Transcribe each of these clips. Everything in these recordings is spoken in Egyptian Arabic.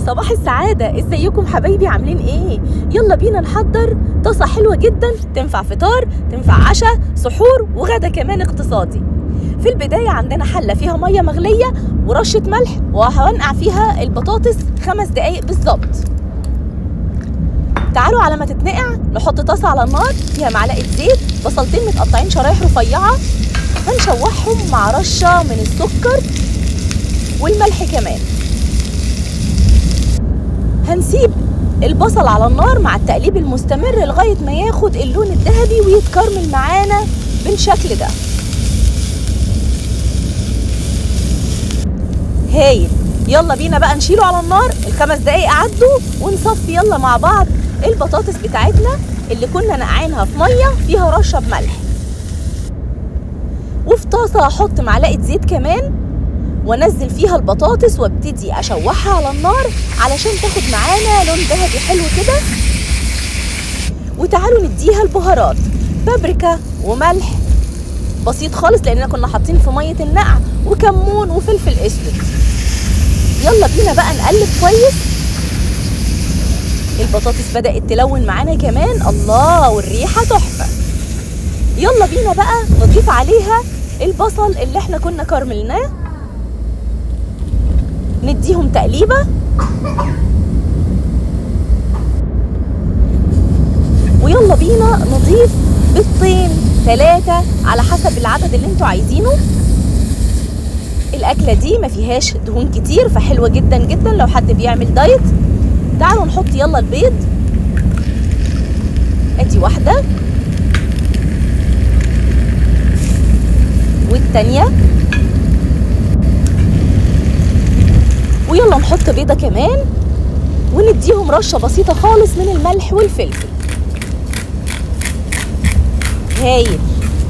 صباح السعادة ازيكم حبايبي عاملين ايه يلا بينا نحضر طاسة حلوة جدا تنفع فطار تنفع عشاء سحور وغدا كمان اقتصادي في البداية عندنا حلة فيها مية مغلية ورشة ملح وهنقع فيها البطاطس خمس دقايق بالظبط تعالوا على ما تتنقع نحط طاسة على النار فيها معلقة زيت بصلتين متقطعين شرايح رفيعة هنشوحهم مع رشة من السكر والملح كمان هنسيب البصل على النار مع التقليب المستمر لغاية ما ياخد اللون الذهبي ويتكرمل معانا بالشكل ده هايل يلا بينا بقى نشيله على النار الخمس دقايق عدوا ونصفي يلا مع بعض البطاطس بتاعتنا اللي كنا نقعينها في ميه فيها رشه بملح وفي طاسه هحط معلقه زيت كمان وانزل فيها البطاطس وابتدي اشوحها على النار علشان تاخد معانا لون ذهبي حلو كده وتعالوا نديها البهارات بابريكا وملح بسيط خالص لاننا كنا حاطين في ميه النقع وكمون وفلفل اسود يلا بينا بقى نقلب كويس البطاطس بدات تلون معانا كمان الله والريحه تحفه يلا بينا بقى نضيف عليها البصل اللي احنا كنا كرملناه نديهم تقليبه ويلا بينا نضيف بيضتين ثلاثة على حسب العدد اللي انتوا عايزينه الأكلة دي ما فيهاش دهون كتير فحلوة جدا جدا لو حد بيعمل دايت تعالوا نحط يلا البيض ادي واحدة والتانية ويلا نحط بيضة كمان ونديهم رشة بسيطة خالص من الملح والفلفل هايل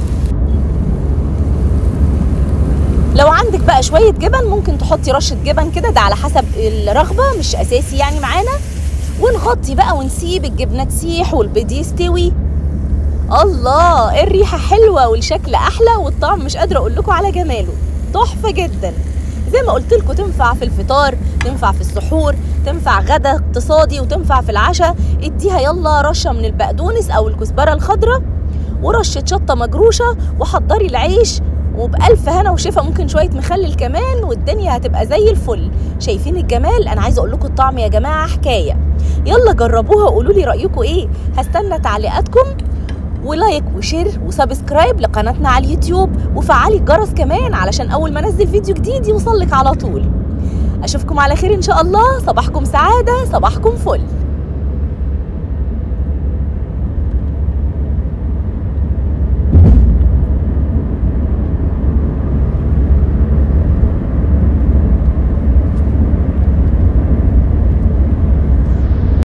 لو عندك بقى شوية جبن ممكن تحطي رشة جبن كده ده على حسب الرغبة مش أساسي يعني معانا ونغطي بقى ونسيب الجبنة تسيح والبيض يستوي الله الريحة حلوة والشكل أحلى والطعم مش قادرة أقول لكم على جماله تحفة جدا زي ما قلت لكم تنفع في الفطار تنفع في السحور تنفع غدا اقتصادي وتنفع في العشاء اديها يلا رشة من البقدونس أو الكزبرة الخضراء ورشة شطة مجروشة وحضري العيش وبألف هنا وشفا ممكن شوية مخلل كمان والدنيا هتبقى زي الفل شايفين الجمال أنا عايزة أقول لكم الطعم يا جماعة حكاية يلا جربوها وقولوا لي رأيكم إيه هستنى تعليقاتكم ولايك وشير وسبسكرايب لقناتنا على اليوتيوب وفعلي الجرس كمان علشان أول ما أنزل فيديو جديد يوصلك على طول أشوفكم على خير إن شاء الله صباحكم سعادة صباحكم فل